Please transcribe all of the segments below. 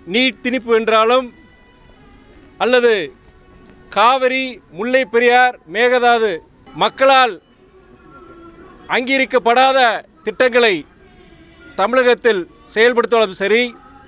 NEET திணிப்பு என்றாலும் அல்லது காவிரி முல்லை பெரியார் மேகதாது மக்களால் அங்கீகரிக்கப்படாத திட்டங்களை தமிழகத்தில் செயல்படுத்தாலும் சரி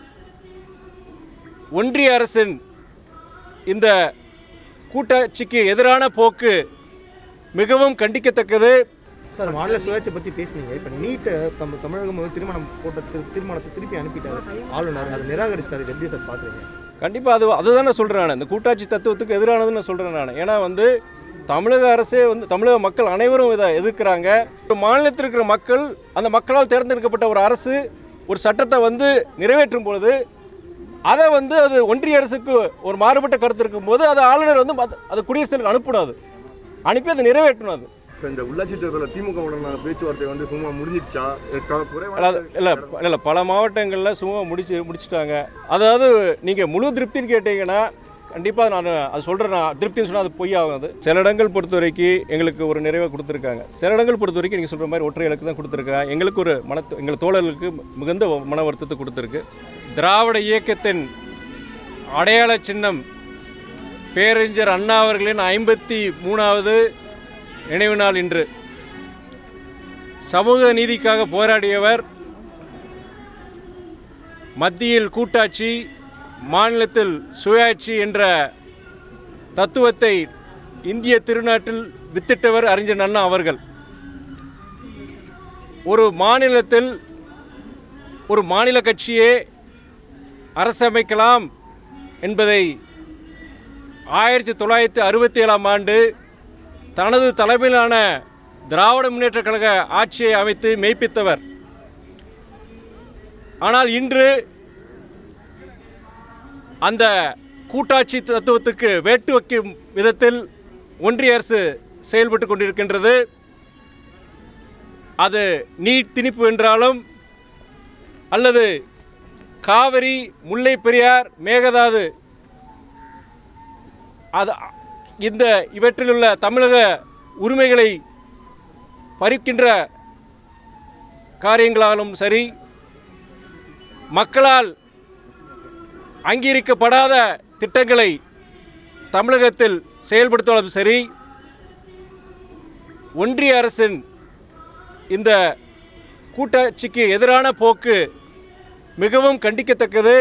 ஒன்றிய அரசின் இந்த கூட்டாட்சிக்கு எதிரான போக்கு மிகவும் கண்டிக்கத்தக்கது சார் மாநில சுயாட்சி பற்றி பேசுனீங்க இப்போ நீட்டை தம் தமிழகம் வந்து திருமணம் போட்ட திரு- தீர்மானத்தை திருப்பி அனுப்பிட்டாரு ஆளுநர் அதை நிராகரிச்சிட்டாரு இது எப்படி சார் பார்க்குறீங்க கண்டிப்பாக அது அதுதான் நான் சொல்கிறேன் நான் இந்த கூட்டாட்சி தத்துவத்துக்கு எதிரானதுன்னு நான் சொல்கிறேன் நான் ஏன்னா வந்து தமிழக அரசே வந்து தமிழக மக்கள் அனைவரும் இதை எதிர்க்கிறாங்க ஒரு மாநிலத்தில் இருக்கிற மக்கள் அந்த மக்களால் தேர்ந்தெடுக்கப்பட்ட ஒரு அரசு ஒரு சட்டத்தை வந்து நிறைவேற்றும் பொழுது அதை வந்து அது ஒன்றிய அரசுக்கு ஒரு மாறுபட்ட கருத்து இருக்கும்போது அது ஆளுநர் வந்து மத்த- அது குடியரசுத் தலைவர் அனுப்பணும் அது அனுப்பி அதை நிறைவேற்றணும் அது இப்போ இந்த உள்ளாட்சி தேர்தலில் திமுக உடனான பேச்சுவார்த்தை வந்து சும்மா முடிஞ்சிடுச்சா க- குறைவான அதாவது இல்லை இல்லை பல மாவட்டங்களில் சும்மா முடிச்சு முடிச்சிட்டாங்க அதாவது நீங்கள் முழு திருப்தின்னு கேட்டிங்கன்னா கண்டிப்பாக நான் அது சொல்கிறேன் நான் திருப்தின்னு சொன்னால் அது பொய்யாகும் அது சில இடங்கள் பொறுத்த வரைக்கும் எங்களுக்கு ஒரு நிறைவை கொடுத்துருக்காங்க சில இடங்கள் பொறுத்த வரைக்கும் நீங்கள் சொல்கிற மாதிரி ஒற்றை இலக்கு தான் கொடுத்துருக்காங்க எங்களுக்கு ஒரு மன எங்கள் தோழர்களுக்கு மிகுந்த மன வருத்தத்தை கொடுத்துருக்கு திராவிட இயக்கத்தின் அடையாள சின்னம் பேரறிஞர் அண்ணா அவர்களின் ஐம்பத்தி மூணாவது நினைவு நாள் இன்று சமூக நீதிக்காக போராடியவர் மத்தியில் கூட்டாட்சி மாநிலத்தில் சுயாட்சி என்ற தத்துவத்தை இந்திய திருநாட்டில் வித்திட்டவர் அறிஞர் அண்ணா அவர்கள் ஒரு மாநிலத்தில் ஒரு மாநில கட்சியே அரசமைக்கலாம் என்பதை ஆயிரத்தி தொள்ளாயிரத்தி அறுபத்தி ஏழாம் ஆண்டு தனது தலைமையிலான திராவிட முன்னேற்றக் கழக ஆட்சியை அமைத்து மெய்ப்பித்தவர் ஆனால் இன்று அந்த கூட்டாட்சி தத்துவத்துக்கு வேட்டு வைக்கும் விதத்தில் ஒன்றிய அரசு செயல்பட்டு கொண்டிருக்கின்றது அது நீட் திணிப்பு என்றாலும் அல்லது காவிரி முல்லை பெரியார் மேகதாது அது இந்த இவற்றிலுள்ள தமிழக உரிமைகளை பறிக்கின்ற காரியங்களாலும் சரி மக்களால் அங்கீகரிக்கப்படாத திட்டங்களை தமிழகத்தில் செயல்படுத்தாலும் சரி ஒன்றிய அரசின் இந்த கூட்டாட்சிக்கு எதிரான போக்கு மிகவும் கண்டிக்கத்தக்கது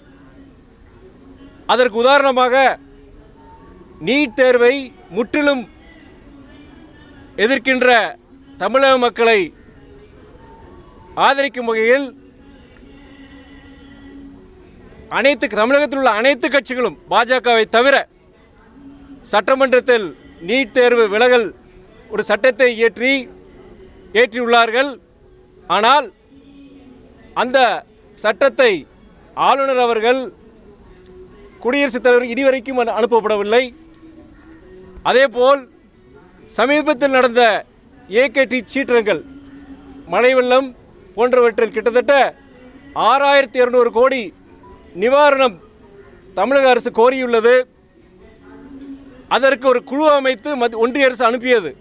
அதற்கு உதாரணமாக நீட் தேர்வை முற்றிலும் எதிர்க்கின்ற தமிழக மக்களை ஆதரிக்கும் வகையில் அனைத்து தமிழகத்தில் உள்ள அனைத்து கட்சிகளும் பாஜகவை தவிர சட்டமன்றத்தில் நீட் தேர்வு விலகல் ஒரு சட்டத்தை இயற்றி ஏற்றியுள்ளார்கள் ஆனால் அந்த சட்டத்தை ஆளுநர் அவர்கள் குடியரசுத் தலைவர் இதுவரைக்கும் அனு- அனுப்பப்படவில்லை அதேபோல் சமீபத்தில் நடந்த ஏகேடி சீற்றங்கள் மழை வெள்ளம் போன்றவற்றில் கிட்டத்தட்ட ஆறாயிரத்தி இருநூறு கோடி நிவாரணம் தமிழக அரசு கோரியுள்ளது அதற்கு ஒரு குழு அமைத்து மத் ஒன்றிய அரசு அனுப்பியது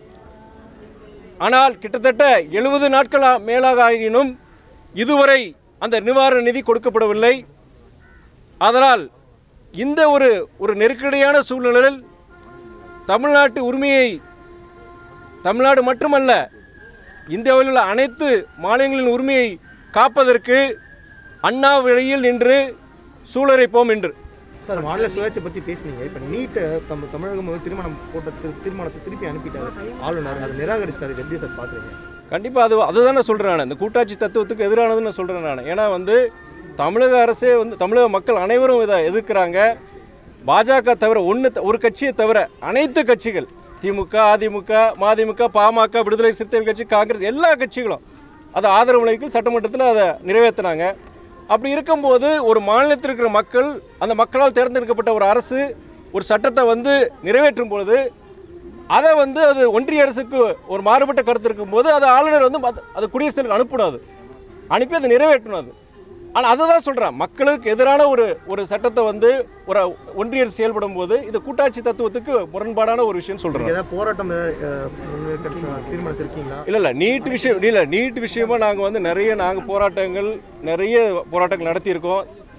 ஆனால் கிட்டத்தட்ட எழுபது நாட்கள் ஆ- மேலாக ஆகினும் இதுவரை அந்த நிவாரண நிதி கொடுக்கப்படவில்லை அதனால் இந்த ஒரு ஒரு நெருக்கடியான சூழ்நிலையில் தமிழ்நாட்டு உரிமையை தமிழ்நாடு மட்டுமல்ல இந்தியாவில் உள்ள அனைத்து மாநிலங்களின் உரிமையை காப்பதற்கு அண்ணா வழியில் நின்று சூழரைப்போம் என்று சார் மாநில சுயாட்சி பற்றி பேசுனீங்க இப்போ நீட்டை தம் தமிழகம் வந்து திருமணம் போட்ட திரு- தீர்மானத்தை திருப்பி அனுப்பிட்டாரு ஆளுநர் அதை நிராகரிச்சிட்டாரு இது எப்படி சார் பார்க்குறீங்க கண்டிப்பாக அது அதுதான் நான் சொல்கிறேன் நான் இந்த கூட்டாட்சி தத்துவத்துக்கு எதிரானதுன்னு நான் சொல்கிறேன் நான் ஏன்னா வந்து தமிழக அரசே வந்து தமிழக மக்கள் அனைவரும் இதை எதிர்க்கிறாங்க பாஜக தவிர ஒன்று ஒரு கட்சியை தவிர அனைத்து கட்சிகள் திமுக அதிமுக மதிமுக பாமக விடுதலை சிறுத்தைகள் கட்சி காங்கிரஸ் எல்லா கட்சிகளும் அதை ஆதரவு அளிக்கும் சட்டமன்றத்தில் அதை நிறைவேற்றினாங்க அப்படி இருக்கும்போது ஒரு மாநிலத்தில் இருக்கிற மக்கள் அந்த மக்களால் தேர்ந்தெடுக்கப்பட்ட ஒரு அரசு ஒரு சட்டத்தை வந்து நிறைவேற்றும் பொழுது அதை வந்து அது ஒன்றிய அரசுக்கு ஒரு மாறுபட்ட கருத்து இருக்கும்போது அது ஆளுநர் வந்து மத்த- அது குடியரசுத் தலைவர் அனுப்பணும் அது அனுப்பி அதை நிறைவேற்றணும் அது ஆனால் அதை தான் சொல்கிறேன் மக்களுக்கு எதிரான ஒரு ஒரு சட்டத்தை வந்து ஒரு ஒன்றிய அரசு செயல்படும் போது இது கூட்டாட்சி தத்துவத்துக்கு முரண்பாடான ஒரு விஷயம் சொல்கிறேன் ஏதாவது போராட்டம் அஹ், முன்னெடுக்க தீர்மானிச்சிருக்கீங்களா இல்லை இல்லை நீட் விஷயம் இல்லை நீட் விஷயமா நாங்கள் வந்து நிறைய நாங்கள் போராட்டங்கள் நிறைய போராட்டங்கள் நடத்தியிருக்கோம்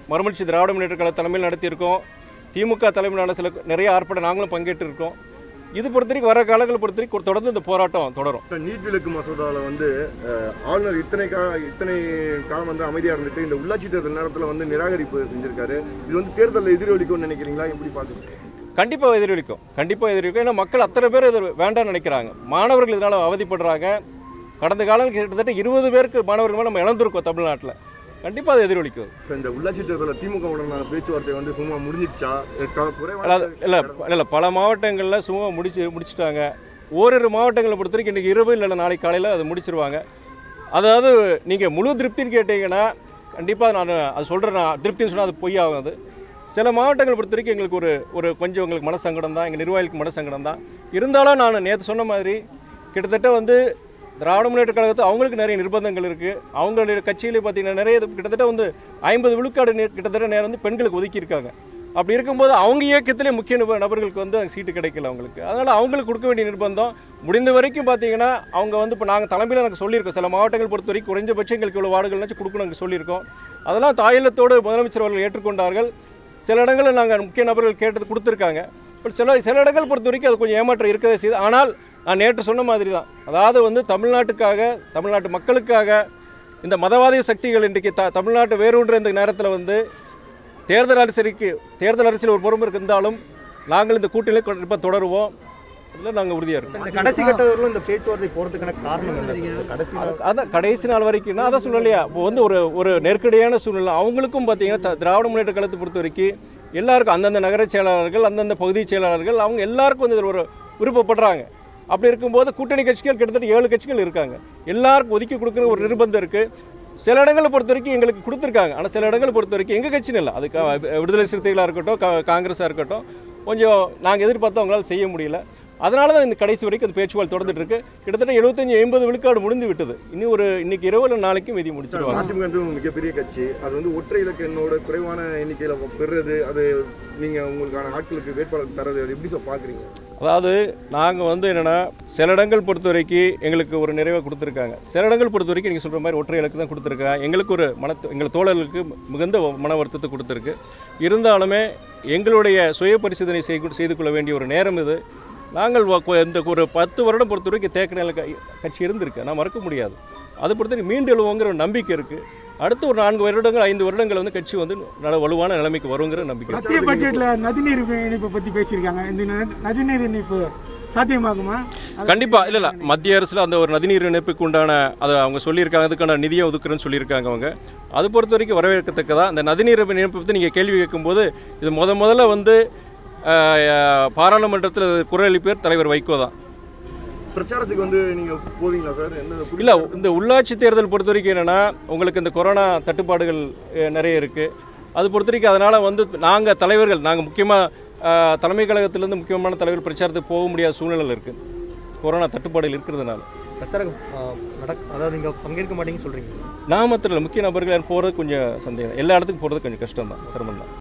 மறுமலர்ச்சி திராவிட முன்னேற்ற கழக தலைமையில் நடத்தியிருக்கோம் திமுக தலைமையிலான சில நிறைய ஆர்ப்பாட்டம் நாங்களும் பங்கேற்றிருக்கோம் இது பொறுத்த வரைக்கும் வர காலங்களை பொறுத்த வரைக்கும் தொடர்ந்து இந்த போராட்டம் தொடரும் நீட் விலக்கு மசோதாவில் வந்து அஹ், ஆளுநர் இத்தனை கா இத்தனை காலம் வந்து அமைதியாக இருந்துட்டு இந்த உள்ளாட்சி தேர்தல் நேரத்தில் வந்து நிராகரிப்பு செஞ்சிருக்காரு இது வந்து தேர்தலில் எதிரொலிக்கும்னு நினைக்கிறீங்களா எப்படி பார்க்குறீங்க கண்டிப்பாக எதிரொலிக்கும் கண்டிப்பாக எதிரொலிக்கும் ஏன்னா மக்கள் அத்தனை பேர் இது வேண்டாம்னு நினைக்கிறாங்க மாணவர்கள் இதனால் அவதிப்படுறாங்க கடந்த காலம் கிட்டத்தட்ட இருபது பேருக்கு மாணவர்கள் மேல நம்ம இழந்திருக்கோம் தமிழ்நாட்டில் கண்டிப்பாக அது எதிரொலிக்கும் இப்போ இந்த உள்ளாட்சி தேர்தலில் திமுக உடனான பேச்சுவார்த்தை வந்து சும்மா முடிஞ்சிடுச்சா க- குறைவான அதாவது இல்லை இல்லை பல மாவட்டங்களில் சும்மா முடிச்சு முடிச்சிட்டாங்க ஓரிரு மாவட்டங்களை பொறுத்த வரைக்கும் இன்றைக்கி இரவு இல்லை நாளைக்கு காலையில் அதை முடிச்சிருவாங்க அதாவது நீங்கள் முழு திருப்தின்னு கேட்டிங்கன்னா கண்டிப்பாக நான் அது சொல்கிறேன் நான் திருப்தின்னு சொன்னால் அது பொய்யாகும் அது சில மாவட்டங்களை பொறுத்த வரைக்கும் எங்களுக்கு ஒரு ஒரு கொஞ்சம் எங்களுக்கு மனசங்கடம் தான் எங்கள் நிர்வாகிகளுக்கு மனசங்கடம் தான் இருந்தாலும் நான் நேற்று சொன்ன மாதிரி கிட்டத்தட்ட வந்து திராவிட முன்னேற்ற கழகத்தில் அவங்களுக்கு நிறைய நிர்பந்தங்கள் இருக்குது அவங்களுடைய கட்சியிலே பார்த்தீங்கன்னா நிறைய இது கிட்டத்தட்ட வந்து ஐம்பது விழுக்காடு நே- கிட்டத்தட்ட நேரம் வந்து பெண்களுக்கு ஒதுக்கியிருக்காங்க அப்படி இருக்கும்போது அவங்க இயக்கத்திலே முக்கிய நப- நபர்களுக்கு வந்து அங்க சீட்டு கிடைக்கல அவங்களுக்கு அதனால் அவங்களுக்கு கொடுக்க வேண்டிய நிர்பந்தம் முடிந்த வரைக்கும் பார்த்தீங்கன்னா அவங்க வந்து இப்போ நாங்கள் தலைமையில் எனக்கு சொல்லியிருக்கோம் சில மாவட்டங்கள் பொறுத்த வரைக்கும் குறைஞ்சபட்சம் எங்களுக்கு இவ்வளோ வார்டுகள்னாச்சும் கொடுக்கணும் நாங்கள் சொல்லியிருக்கோம் அதெல்லாம் தாயலத்தோடு முதலமைச்சர் அவர்கள் ஏற்றுக்கொண்டார்கள் சில இடங்களில் நாங்கள் முக்கிய நபர்கள் கேட்டது கொடுத்துருக்காங்க பட் சில சில இடங்கள் பொறுத்த வரைக்கும் அது கொஞ்சம் ஏமாற்றம் இருக்கதே செய்யுது ஆனால் நான் நேற்று சொன்ன மாதிரி தான் அதாவது வந்து தமிழ்நாட்டுக்காக தமிழ்நாட்டு மக்களுக்காக இந்த மதவாதிய சக்திகள் இன்றைக்கு த தமிழ்நாட்டை வேரூன்ற இந்த நேரத்தில் வந்து தேர்தல் அரசியலுக்கு தேர்தல் அரசியல் ஒரு பொறுமை இருந்தாலும் நாங்கள் இந்த கூட்டணியில் கண்டிப்பாக தொடருவோம் அதில் நாங்கள் உறுதியாக இருக்கோம் இந்த கடைசி கட்டவர்களும் இந்த பேச்சுவார்த்தை போறதுக்கான காரணம் என்ன இந்த கடைசி நாள் அதான் கடைசி நாள் வரைக்கும் நான் அதான் சொல்லலையா இப்போ வந்து ஒரு ஒரு நெருக்கடியான சூழ்நிலை அவங்களுக்கும் பார்த்தீங்கன்னா த- திராவிட முன்னேற்ற கழகத்தை பொறுத்த வரைக்கும் எல்லாருக்கும் அந்தந்த நகர செயலாளர்கள் அந்தந்த பகுதி செயலாளர்கள் அவங்க எல்லாருக்கும் வந்து இதில் ஒரு விருப்பப்படுறாங்க அப்படி இருக்கும்போது கூட்டணி கட்சிகள் கிட்டத்தட்ட ஏழு கட்சிகள் இருக்காங்க எல்லாருக்கும் ஒதுக்கி கொடுக்குற ஒரு நிர்பந்தம் இருக்குது சில இடங்களை பொறுத்த வரைக்கும் எங்களுக்கு கொடுத்துருக்காங்க ஆனால் சில இடங்களை பொறுத்த வரைக்கும் எங்கள் கட்சின்னு இல்லை அது கா- விடுதலை சிறுத்தைகளாக இருக்கட்டும் கா- காங்கிரஸாக இருக்கட்டும் கொஞ்சம் நாங்கள் எதிர்பார்த்தோம் அவங்களால செய்ய முடியல அதனால தான் இந்த கடைசி வரைக்கும் அந்த பேச்சுவார்த்தை தொடர்ந்துட்டு இருக்கு கிட்டத்தட்ட எழுபத்தஞ்சு எண்பது விழுக்காடு முடிந்து விட்டது இனி ஒரு இன்னைக்கு இரவு நாளைக்கும் விதி முடிச்சிருவாங்க அதிமுக வந்து ஒரு மிகப்பெரிய கட்சி அது வந்து ஒற்றை இலக்க எண்ணோட குறைவான எண்ணிக்கையில் பெறுறது அது நீங்கள் உங்களுக்கான ஆட்களுக்கு வேட்பாளர் தரது அது எப்படி சார் பார்க்குறீங்க அதாவது நாங்கள் வந்து என்னென்னா சில இடங்கள் பொறுத்த வரைக்கும் எங்களுக்கு ஒரு நிறைவை கொடுத்துருக்காங்க சில இடங்கள் பொறுத்த வரைக்கும் நீங்கள் சொல்கிற மாதிரி ஒற்றை இலக்கு தான் கொடுத்துருக்காங்க எங்களுக்கு ஒரு மன எங்கள் தோழர்களுக்கு மிகுந்த மன வருத்தத்தை கொடுத்துருக்கு இருந்தாலுமே எங்களுடைய சுய பரிசோதனை செய்து செய்து கொள்ள வேண்டிய ஒரு நேரம் இது நாங்கள் வ- கொ- இந்த ஒரு பத்து வருடம் பொறுத்த வரைக்கும் தேக்கநிலை கட்சி இருந்திருக்கு நான் மறக்க முடியாது அதை பொறுத்த வரைக்கும் மீண்டு எழுவோங்கிற ஒரு நம்பிக்கை இருக்குது அடுத்து ஒரு நான்கு வருடங்கள் ஐந்து வருடங்கள் வந்து கட்சி வந்து நல்ல வலுவான நிலைமைக்கு வருங்கிற நம்பிக்கை இருக்கு. மத்திய பட்ஜெட்ல நதிநீர் இணைப்பை பத்தி பேசியிருக்காங்க இந்த நதி- நதிநீர் இணைப்பு சாத்தியமாகுமா கண்டிப்பா இல்ல இல்ல மத்திய அரசுல அந்த ஒரு நதிநீர் இணைப்புக்கு உண்டான அதை அவங்க சொல்லியிருக்காங்க அதுக்கான நிதியை ஒதுக்குறேன்னு சொல்லியிருக்காங்க அவங்க அது பொறுத்த வரைக்கும் வரவேற்கத்தக்கதா அந்த நதிநீர் இணைப்பை பற்றி நீங்கள் கேள்வி கேட்கும்போது இது முத முதல்ல வந்து பாராளுமன்றத்தில் குரலளிப்பேர் தலைவர் வைகோ தான் பிரச்சாரத்துக்கு வந்து நீங்கள் போவீங்களா சார் என்ன குறி- இல்லை இந்த உள்ளாட்சி தேர்தல் பொறுத்த வரைக்கும் என்னென்னா உங்களுக்கு இந்த கொரோனா தட்டுப்பாடுகள் அஹ், நிறைய இருக்குது அது பொறுத்த வரைக்கும் அதனால் வந்து நாங்கள் தலைவர்கள் நாங்கள் முக்கியமாக தலைமை கழகத்திலேருந்து முக்கியமான தலைவர் பிரச்சாரத்துக்கு போக முடியாத சூழ்நிலை இருக்குது கொரோனா தட்டுப்பாடுகள் இருக்கிறதுனால பிரச்சாரம் நடக்க அதாவது நீங்க பங்கேற்க மாட்டீங்கன்னு சொல்றீங்க நாமத்தில் முக்கிய நபர்கள் போகிறது கொஞ்சம் சந்தேகம் எல்லா இடத்துக்கும் போகிறது கொஞ்சம் கஷ்டம் தான் சிரமம் தான்